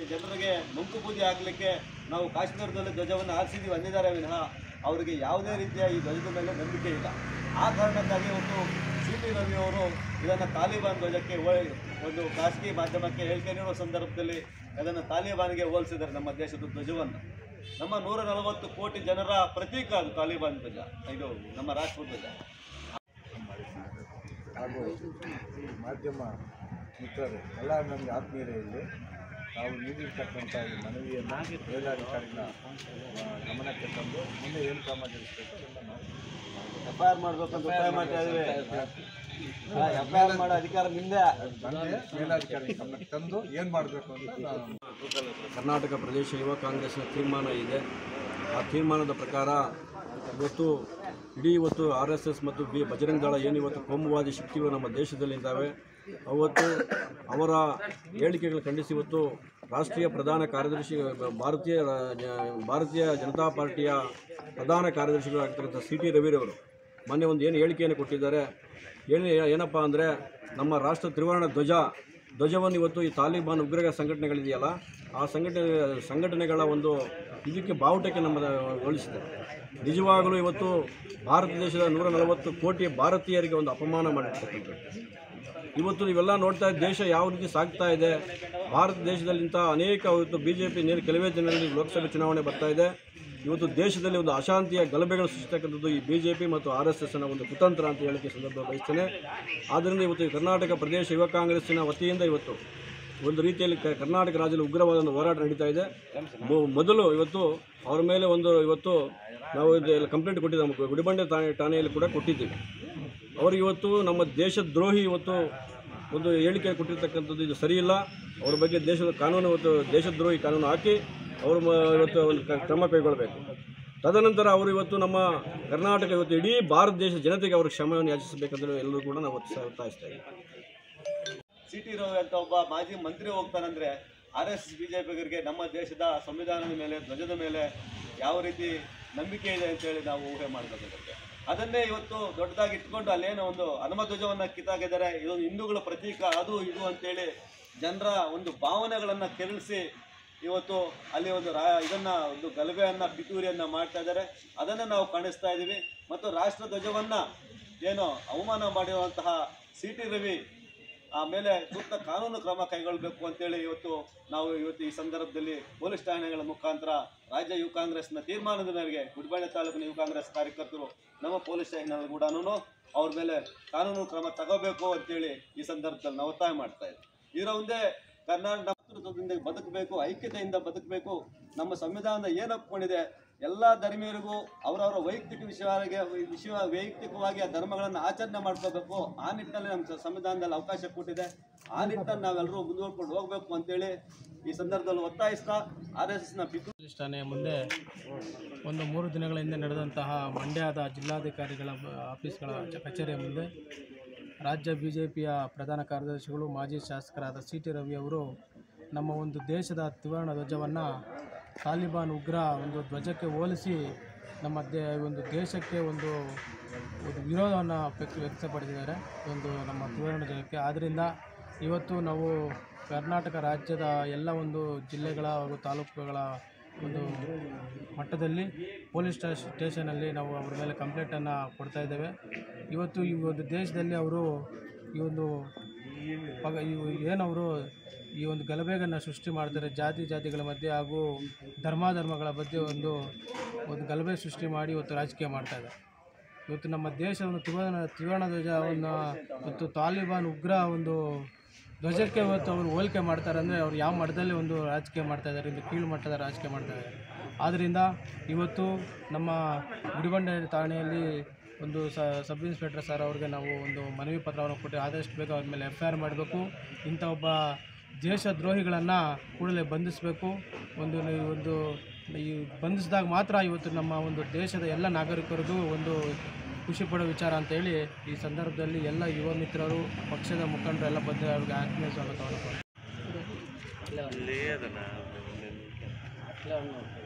ಜನರಿಗೆ ಮಂಕು ಬೂದಿ ಹಾಕಲಿಕ್ಕೆ ನಾವು ಕಾಶ್ಮೀರದಲ್ಲಿ ಧ್ವಜವನ್ನು ಹಾರಿಸಿದ್ದೀವಿ ಅಂದಿದ್ದಾರೆ ವಿನಃ ಅವರಿಗೆ ಯಾವುದೇ ರೀತಿಯ ಈ ಧ್ವಜದ ಮೇಲೆ ನಂಬಿಕೆ ಇಲ್ಲ ಆ ಕಾರಣಕ್ಕಾಗಿ ಒಂದು ಸಿ ಟಿ ರವಿ ಅವರು ಇದನ್ನು ತಾಲಿಬಾನ್ ಧ್ವಜಕ್ಕೆ ಹೋಳಿ ಒಂದು ಖಾಸಗಿ ಮಾಧ್ಯಮಕ್ಕೆ ಹೇಳಿಕೆ ನೀಡುವ ಸಂದರ್ಭದಲ್ಲಿ ಅದನ್ನು ತಾಲಿಬಾನ್ಗೆ ಹೋಲಿಸಿದ್ದಾರೆ ನಮ್ಮ ದೇಶದ ಧ್ವಜವನ್ನು ನಮ್ಮ ನೂರ ನಲವತ್ತು ಕೋಟಿ ಜನರ ಪ್ರತೀಕ ಅದು ತಾಲಿಬಾನ್ ಧ್ವಜ ಇದು ನಮ್ಮ ರಾಷ್ಟ್ರ ಧ್ವಜ ಹಾಗೂ ಮಾಧ್ಯಮ ಮಿತ್ರರು ಎಲ್ಲ ನಮಗೆ ಆತ್ಮೀಯರೇ ಇಲ್ಲಿ ನಾವು ನೀಡಿರ್ತಕ್ಕಂಥ ಈ ಮನವಿಯನ್ನು ಮೇಲಾಧಿಕಾರಿಗಳ ಆ, ಗಮನಕ್ಕೆ ತಂದು ಮುಂದೆ ಏನು ಕ್ರಮ ಜರುಗಿಸಬೇಕು ಅದನ್ನು ನಾವು ಎಫ್ ಐ ಆರ್ ಮಾಡಬೇಕಂತ ಒತ್ತಾಯ ಮಾಡ್ತಾ ಇದ್ದೀವಿ ಎಫ್ ಐ ಆರ್ ಮಾಡೋ ಅಧಿಕಾರ ನಿಂದೆ ತಂದೆ ಮೇಲಾಧಿಕಾರಿ ಗಮನಕ್ಕೆ ತಂದು ಏನು ಮಾಡಬೇಕು ಅಂತ ನಾವು ಕರ್ನಾಟಕ ಪ್ರದೇಶ ಯುವ ಕಾಂಗ್ರೆಸ್ನ ತೀರ್ಮಾನ ಇದೆ ಆ ತೀರ್ಮಾನದ ಪ್ರಕಾರ ಇವತ್ತು ಇಡೀ ಇವತ್ತು ಆರ್ ಎಸ್ ಎಸ್ ಮತ್ತು ಬಿ ಬಜರಂಗ ದಳ ಏನು ಇವತ್ತು ಕೋಮುವಾದಿ ಶಕ್ತಿಗಳು ನಮ್ಮ ದೇಶದಲ್ಲಿದ್ದಾವೆ ಅವತ್ತು ಅವರ ಹೇಳಿಕೆಗಳು ಖಂಡಿಸಿ ಇವತ್ತು ರಾಷ್ಟ್ರೀಯ ಪ್ರಧಾನ ಕಾರ್ಯದರ್ಶಿ ಭಾರತೀಯ ಭಾರತೀಯ ಜನತಾ ಪಾರ್ಟಿಯ ಪ್ರಧಾನ ಕಾರ್ಯದರ್ಶಿಗಳಾಗಿರ್ತಕ್ಕಂಥ ಸಿ ಟಿ ರವಿರವರು ಮೊನ್ನೆ ಒಂದು ಏನು ಹೇಳಿಕೆಯನ್ನು ಕೊಟ್ಟಿದ್ದಾರೆ ಏನು ಏನಪ್ಪ ಅಂದರೆ ನಮ್ಮ ರಾಷ್ಟ್ರ ತ್ರಿವರ್ಣ ಧ್ವಜ ಧ್ವಜವನ್ನು ಇವತ್ತು ಈ ತಾಲಿಬಾನ್ ಉಗ್ರಗ ಸಂಘಟನೆಗಳಿದೆಯಲ್ಲ ಆ ಸಂಘಟನೆ ಸಂಘಟನೆಗಳ ಒಂದು ಇದಕ್ಕೆ ಬಾವುಟಕ್ಕೆ ನಮ್ಮ ಹೋಲಿಸಿದೆ ನಿಜವಾಗಲೂ ಇವತ್ತು ಭಾರತ ದೇಶದ ನೂರ ನಲವತ್ತು ಕೋಟಿ ಭಾರತೀಯರಿಗೆ ಒಂದು ಅಪಮಾನ ಮಾಡಿರ್ತಕ್ಕಂಥದ್ದು ಇವತ್ತು ನೀವೆಲ್ಲ ನೋಡ್ತಾ ಇದ್ದ ದೇಶ ಯಾವ ರೀತಿ ಸಾಗ್ತಾ ಇದೆ ಭಾರತ ದೇಶದಲ್ಲಿಂಥ ಅನೇಕ ಇವತ್ತು ಬಿ ಜೆ ಪಿ ನೇರ ಕೆಲವೇ ದಿನಗಳಲ್ಲಿ ಲೋಕಸಭೆ ಚುನಾವಣೆ ಬರ್ತಾ ಇದೆ ಇವತ್ತು ದೇಶದಲ್ಲಿ ಒಂದು ಅಶಾಂತಿಯ ಗಲಭೆಗಳು ಸೃಷ್ಟಿಸ್ತಕ್ಕಂಥದ್ದು ಈ ಬಿ ಜೆ ಪಿ ಮತ್ತು ಆರ್ ಎಸ್ ಎಸ್ನ ಒಂದು ಕುತಂತ್ರ ಅಂತ ಹೇಳಕ್ಕೆ ಸಂದರ್ಭ ಬಯಸ್ತೇನೆ ಆದ್ದರಿಂದ ಇವತ್ತು ಈ ಕರ್ನಾಟಕ ಪ್ರದೇಶ ಯುವ ಕಾಂಗ್ರೆಸ್ಸಿನ ವತಿಯಿಂದ ಇವತ್ತು ಒಂದು ರೀತಿಯಲ್ಲಿ ಕ- ಕರ್ನಾಟಕ ರಾಜ್ಯದಲ್ಲಿ ಉಗ್ರವಾದ ಒಂದು ಹೋರಾಟ ನಡೀತಾ ಇದೆ ಮೊ- ಮೊದಲು ಇವತ್ತು ಅವರ ಮೇಲೆ ಒಂದು ಇವತ್ತು ನಾವು ಇದು ಕಂಪ್ಲೇಂಟ್ ಕೊಟ್ಟಿದ್ದೇವೆ ಗುಡಿಬಂಡೆ ಠಾಣೆ ಠಾಣೆಯಲ್ಲಿ ಕೂಡ ಕೊಟ್ಟಿದ್ದೀವಿ ಅವರು ಇವತ್ತು ನಮ್ಮ ದೇಶದ್ರೋಹಿ ಇವತ್ತು ಒಂದು ಹೇಳಿಕೆ ಕೊಟ್ಟಿರ್ತಕ್ಕಂಥದ್ದು ಇದು ಸರಿಯಿಲ್ಲ ಅವ್ರ ಬಗ್ಗೆ ದೇಶದ ಕಾನೂನು ಇವತ್ತು ದೇಶದ್ರೋಹಿ ಕಾನೂನು ಹಾಕಿ ಅವರು ಮ- ಇವತ್ತು ಒಂದು ಕ- ಕ್ರಮ ಕೈಗೊಳ್ಳಬೇಕು ತದನಂತರ ಅವರು ಇವತ್ತು ನಮ್ಮ ಕರ್ನಾಟಕ ಇವತ್ತು ಇಡೀ ಭಾರತ ದೇಶ ಜನತೆಗೆ ಅವರು ಕ್ಷಮೆಯನ್ನು ಯಾಚಿಸಬೇಕಂತ ಎಲ್ಲರೂ ಕೂಡ ನಾವು ಒತ್ತಾಯ- ಒತ್ತಾಯಿಸ್ತಾ ಇದ್ದೀವಿ ಸಿ ಟಿ ರವಿ ಅಂತ ಒಬ್ಬ ಮಾಜಿ ಮಂತ್ರಿ ಹೋಗ್ತಾನಂದ್ರೆ ಆರ್ ಎಸ್ ಬಿಜೆಪಿಗರಿಗೆ ನಮ್ಮ ದೇಶದ ಸಂವಿಧಾನದ ಮೇಲೆ ಧ್ವಜದ ಮೇಲೆ ಯಾವ ರೀತಿ ನಂಬಿಕೆ ಇದೆ ಅಂತೇಳಿ ನಾವು ಊಹೆ ಮಾಡಬೇಕಾಗುತ್ತೆ ಅದನ್ನೇ ಇವತ್ತು ದೊಡ್ಡದಾಗಿ ಇಟ್ಕೊಂಡು ಅಲ್ಲೇನೋ ಒಂದು ಹನುಮ ಧ್ವಜವನ್ನ ಕಿತ್ತಾಕಿದ್ದಾರೆ ಇದೊಂದು ಹಿಂದೂಗಳ ಪ್ರತೀಕ ಅದು ಇದು ಅಂತೇಳಿ ಜನರ ಒಂದು ಭಾವನೆಗಳನ್ನು ಕೆರಳಿಸಿ ಇವತ್ತು ಅಲ್ಲಿ ಒಂದು ರಾ ಇದನ್ನ ಒಂದು ಗಲಭೆಯನ್ನ ಪಿತೂರಿಯನ್ನ ಮಾಡ್ತಾ ಇದ್ದಾರೆ ಅದನ್ನ ನಾವು ಕಾಣಿಸ್ತಾ ಇದ್ದೀವಿ ಮತ್ತು ರಾಷ್ಟ್ರ ಧ್ವಜವನ್ನ ಏನು ಅವಮಾನ ಮಾಡಿರುವಂತಹ ಸಿ ಟಿ ರವಿ ಆಮೇಲೆ ಸೂಕ್ತ ಕಾನೂನು ಕ್ರಮ ಕೈಗೊಳ್ಳಬೇಕು ಅಂತೇಳಿ ಇವತ್ತು ನಾವು ಇವತ್ತು ಈ ಸಂದರ್ಭದಲ್ಲಿ ಪೊಲೀಸ್ ಠಾಣೆಗಳ ಮುಖಾಂತರ ರಾಜ್ಯ ಯುವ ಕಾಂಗ್ರೆಸ್ನ ತೀರ್ಮಾನದ ಮೇರೆಗೆ ಗುಡಿಬಂಡೆ ತಾಲೂಕಿನ ಯುವ ಕಾಂಗ್ರೆಸ್ ಕಾರ್ಯಕರ್ತರು ನಮ್ಮ ಪೊಲೀಸ್ ಸ್ಟೇಷನಲ್ಲಿ ಕೂಡ ಅವ್ರ ಮೇಲೆ ಕಾನೂನು ಕ್ರಮ ತಗೋಬೇಕು ಅಂತೇಳಿ ಈ ಸಂದರ್ಭದಲ್ಲಿ ನಾವು ಒತ್ತಾಯ ಮಾಡ್ತಾ ಇದ್ದೀವಿ ಇದರ ಮುಂದೆ ಕರ್ನಾಟಕ ನೇತೃತ್ವದಿಂದ ಬದುಕಬೇಕು ಐಕ್ಯತೆಯಿಂದ ಬದುಕಬೇಕು ನಮ್ಮ ಸಂವಿಧಾನ ಏನು ಒಪ್ಕೊಂಡಿದೆ ಎಲ್ಲ ಧರ್ಮೀಯರಿಗೂ ಅವರವರ ವೈಯಕ್ತಿಕ ವಿಷಯವಾಗಿ ವಿಷಯ ವೈಯಕ್ತಿಕವಾಗಿ ಆ ಧರ್ಮಗಳನ್ನು ಆಚರಣೆ ಮಾಡ್ಕೋಬೇಕು ಆ ನಿಟ್ಟಿನಲ್ಲಿ ನಮ್ಮ ಸ- ಸಂವಿಧಾನದಲ್ಲಿ ಅವಕಾಶ ಕೊಟ್ಟಿದೆ ಆ ನಿಟ್ಟಿನಲ್ಲಿ ನಾವೆಲ್ಲರೂ ಮುಂದುವರ್ಕೊಂಡು ಹೋಗಬೇಕು ಅಂತೇಳಿ ಈ ಸಂದರ್ಭದಲ್ಲಿ ಒತ್ತಾಯಿಸ್ತಾ ಆರ್ ಎಸ್ ಎಸ್ನ ಪಿತು ಪೊಲೀಸ್ ಠಾಣೆಯ ಮುಂದೆ ಒಂದು ಮೂರು ದಿನಗಳ ಹಿಂದೆ ನಡೆದಂತಹ ಮಂಡ್ಯದ ಜಿಲ್ಲಾಧಿಕಾರಿಗಳ ಬ- ಆಫೀಸ್ಗಳ ಚ- ಕಚೇರಿಯ ಮುಂದೆ ರಾಜ್ಯ ಬಿ ಜೆ ಪಿಯ ಪ್ರಧಾನ ಕಾರ್ಯದರ್ಶಿಗಳು ಮಾಜಿ ಶಾಸಕರಾದ ಸಿ ಟಿ ರವಿ ಅವರು ನಮ್ಮ ಒಂದು ದೇಶದ ತ್ರಿವರ್ಣ ಧ್ವಜವನ್ನು ತಾಲಿಬಾನ್ ಉಗ್ರ ಒಂದು ಧ್ವಜಕ್ಕೆ ಹೋಲಿಸಿ ನಮ್ಮ ದೇ ಒಂದು ದೇಶಕ್ಕೆ ಒಂದು ಒಂದು ವಿರೋಧವನ್ನು ವ್ಯಕ್ತ ವ್ಯಕ್ತಪಡಿಸಿದ್ದಾರೆ ಒಂದು ನಮ್ಮ ತ್ರಿವರ್ಣ ಧ್ವಜಕ್ಕೆ ಆದ್ದರಿಂದ ಇವತ್ತು ನಾವು ಕರ್ನಾಟಕ ರಾಜ್ಯದ ಎಲ್ಲ ಒಂದು ಜಿಲ್ಲೆಗಳ ಹಾಗೂ ತಾಲೂಕುಗಳ ಒಂದು ಮಟ್ಟದಲ್ಲಿ ಪೊಲೀಸ್ ಸ್ಟೇಷ್ ಸ್ಟೇಷನಲ್ಲಿ ನಾವು ಅವ್ರ ಮೇಲೆ ಕಂಪ್ಲೇಂಟನ್ನು ಕೊಡ್ತಾ ಇದ್ದೇವೆ ಇವತ್ತು ಈ ಒಂದು ದೇಶದಲ್ಲಿ ಅವರು ಈ ಒಂದು ಪಗ ಇವು ಏನವರು ಈ ಒಂದು ಗಲಭೆಗಳನ್ನು ಸೃಷ್ಟಿ ಮಾಡ್ತಾರೆ ಜಾತಿ ಜಾತಿಗಳ ಮಧ್ಯೆ ಹಾಗೂ ಧರ್ಮ ಧರ್ಮಗಳ ಮಧ್ಯೆ ಒಂದು ಒಂದು ಗಲಭೆ ಸೃಷ್ಟಿ ಮಾಡಿ ಇವತ್ತು ರಾಜಕೀಯ ಮಾಡ್ತಾ ಇದ್ದಾರೆ ಇವತ್ತು ನಮ್ಮ ದೇಶ ಒಂದು ತ್ರಿವರ್ಣ ತ್ರಿವರ್ಣ ಧ್ವಜವನ್ನು ಮತ್ತು ತಾಲಿಬಾನ್ ಉಗ್ರ ಒಂದು ಧ್ವಜಕ್ಕೆ ಇವತ್ತು ಅವರು ಹೋಲಿಕೆ ಮಾಡ್ತಾರೆ ಅಂದರೆ ಅವ್ರು ಯಾವ ಮಟ್ಟದಲ್ಲಿ ಒಂದು ರಾಜಕೀಯ ಮಾಡ್ತಾ ಇದ್ದಾರೆ ಇದು ಕೀಳು ಮಟ್ಟದ ರಾಜಕೀಯ ಮಾಡ್ತಾ ಇದ್ದಾರೆ ಆದ್ದರಿಂದ ಇವತ್ತು ನಮ್ಮ ಗುಡಿಬಂಡೆ ಠಾಣೆಯಲ್ಲಿ ಒಂದು ಸ ಸಬ್ ಇನ್ಸ್ಪೆಕ್ಟರ್ ಸರ್ ಅವ್ರಿಗೆ ನಾವು ಒಂದು ಮನವಿ ಪತ್ರವನ್ನು ಕೊಟ್ಟು ಆದಷ್ಟು ಬೇಗ ಅವ್ರ ಮೇಲೆ ಎಫ್ ಐ ಆರ್ ಮಾಡಬೇಕು ಇಂಥ ಒಬ್ಬ ದೇಶದ್ರೋಹಿಗಳನ್ನು ಕೂಡಲೇ ಬಂಧಿಸಬೇಕು ಒಂದು ನಿ- ಒಂದು ಈ ಬಂಧಿಸಿದಾಗ ಮಾತ್ರ ಇವತ್ತು ನಮ್ಮ ಒಂದು ದೇಶದ ಎಲ್ಲ ನಾಗರಿಕರದು ಒಂದು ಖುಷಿ ಪಡೋ ವಿಚಾರ ಅಂತೇಳಿ ಈ ಸಂದರ್ಭದಲ್ಲಿ ಎಲ್ಲ ಯುವ ಮಿತ್ರರು ಪಕ್ಷದ ಮುಖಂಡರು ಎಲ್ಲ ಬಂದು ಅವ್ರಿಗೆ ಆತ್ಮೀಯ ಸ್ವಾಗತವನ್ನು ಕೋರ್ತಾರೆ.